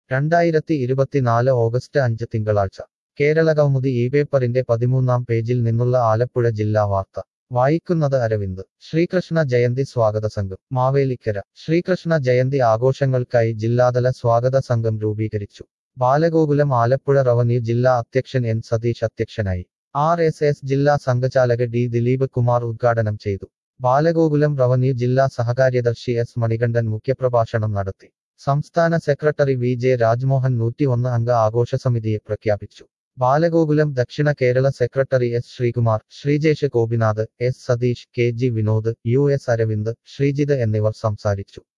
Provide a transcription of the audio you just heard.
രണ്ടായിരത്തി ഇരുപത്തിനാല് ഓഗസ്റ്റ് അഞ്ച് തിങ്കളാഴ്ച കേരളകൗമുദി ഈ പേപ്പറിന്റെ പതിമൂന്നാം പേജിൽ നിന്നുള്ള ആലപ്പുഴ ജില്ലാ വാർത്ത വായിക്കുന്നത് അരവിന്ദ് ശ്രീകൃഷ്ണ ജയന്തി സ്വാഗത സംഘം മാവേലിക്കര ശ്രീകൃഷ്ണ ജയന്തി ആഘോഷങ്ങൾക്കായി ജില്ലാതല സ്വാഗത സംഘം രൂപീകരിച്ചു ബാലഗോകുലം ആലപ്പുഴ റവന്യൂ ജില്ലാ അധ്യക്ഷൻ എൻ സതീഷ് അധ്യക്ഷനായി ആർ എസ് എസ് ജില്ലാ സംഘചാലക ഡി ദിലീപ് കുമാർ ഉദ്ഘാടനം ചെയ്തു ബാലഗോകുലം റവന്യൂ ജില്ലാ സഹകാര്യദർശി എസ് മണികണ്ഠൻ മുഖ്യപ്രഭാഷണം നടത്തി സംസ്ഥാന സെക്രട്ടറി വി ജെ രാജ്മോഹൻ നൂറ്റിയൊന്ന് അംഗ ആഘോഷ സമിതിയെ പ്രഖ്യാപിച്ചു Balagokulam Dakshina Kerala secretary S Sreekumar Sreejesh Gopinath S Satheesh K G Vinod U S Aravind Sreejith എന്നിവർ സംസാരിച്ചു